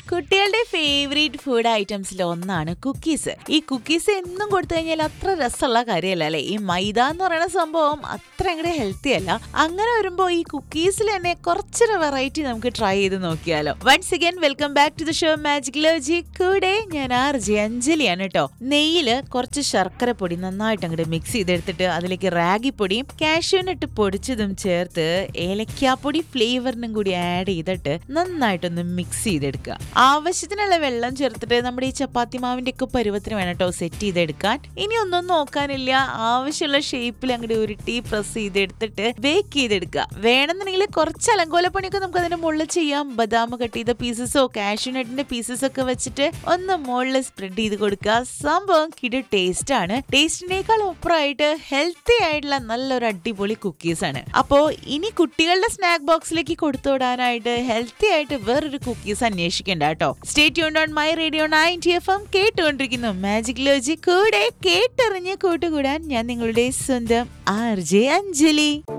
കുട്ടികളുടെ favourite food ഐറ്റംസിൽ ഒന്നാണ് cookies ഈ കുക്കീസ് എന്നും കൊടുത്തു കഴിഞ്ഞാൽ അത്ര രസമുള്ള കാര്യമല്ല അല്ലെ ഈ മൈദ എന്ന് പറയുന്ന സംഭവം അത്ര അങ്ങോട്ട് ഹെൽത്തി അല്ല അങ്ങനെ വരുമ്പോൾ ഈ കുക്കീസിൽ തന്നെ കുറച്ചൊരു വെറൈറ്റി നമുക്ക് ട്രൈ ചെയ്ത് നോക്കിയാലോ once again welcome back to the show magic Logi കൂടെ ഞാൻ ആർ ജെ അഞ്ജലിയാണ് കേട്ടോ നെയ്യില് കുറച്ച് ശർക്കര പൊടി നന്നായിട്ട് അങ്ങോട്ട് മിക്സ് ചെയ്തെടുത്തിട്ട് അതിലേക്ക് റാഗി പൊടിയും കാഷ്യൂനട്ട് പൊടിച്ചതും ചേർത്ത് ഏലക്കാപ്പൊടി ഫ്ലേവറിനും കൂടി ആഡ് ചെയ്തിട്ട് നന്നായിട്ടൊന്ന് മിക്സ് ചെയ്തെടുക്കുക ആവശ്യത്തിനുള്ള വെള്ളം ചേർത്തിട്ട് നമ്മുടെ ഈ ചപ്പാത്തി മാവിന്റെ ഒക്കെ പരുവത്തിന് വേണം കേട്ടോ സെറ്റ് ചെയ്തെടുക്കാൻ ഇനി ഒന്നും നോക്കാനില്ല ആവശ്യമുള്ള ഷേപ്പിൽ അങ്ങോട്ട് ഉരുട്ടി പ്രസ് ചെയ്തെടുത്തിട്ട് ബേക്ക് ചെയ്തെടുക്കുക വേണമെന്നുണ്ടെങ്കിൽ കുറച്ച് അലങ്കോല പണിയൊക്കെ നമുക്ക് അതിന്റെ മുകളിൽ ചെയ്യാം ബദാം കട്ട് ചെയ്ത പീസസോ കാഷ്യൂനട്ടിന്റെ പീസസ് ഒക്കെ വെച്ചിട്ട് ഒന്ന് മുകളിൽ സ്പ്രെഡ് ചെയ്ത് കൊടുക്കുക സംഭവം കിടു ടേസ്റ്റ് ആണ് ടേസ്റ്റിനേക്കാൾ ഒപ്പറായിട്ട് ഹെൽത്തി ആയിട്ടുള്ള നല്ലൊരു അടിപൊളി കുക്കീസ് ആണ് അപ്പോ ഇനി കുട്ടികളുടെ സ്നാക്ക് ബോക്സിലേക്ക് കൊടുത്തുവിടാനായിട്ട് ഹെൽത്തി ആയിട്ട് വേറൊരു കുക്കീസ് അന്വേഷിക്കണ്ട കേട്ടോ stay tuned on my radio ninety F M കേട്ടുകൊണ്ടിരിക്കുന്നു മാജിക് ലോജി കൂടെ കേട്ടറിഞ്ഞ് കൂട്ടുകൂടാൻ ഞാൻ നിങ്ങളുടെ സ്വന്തം ആർ ജെ അഞ്ജലി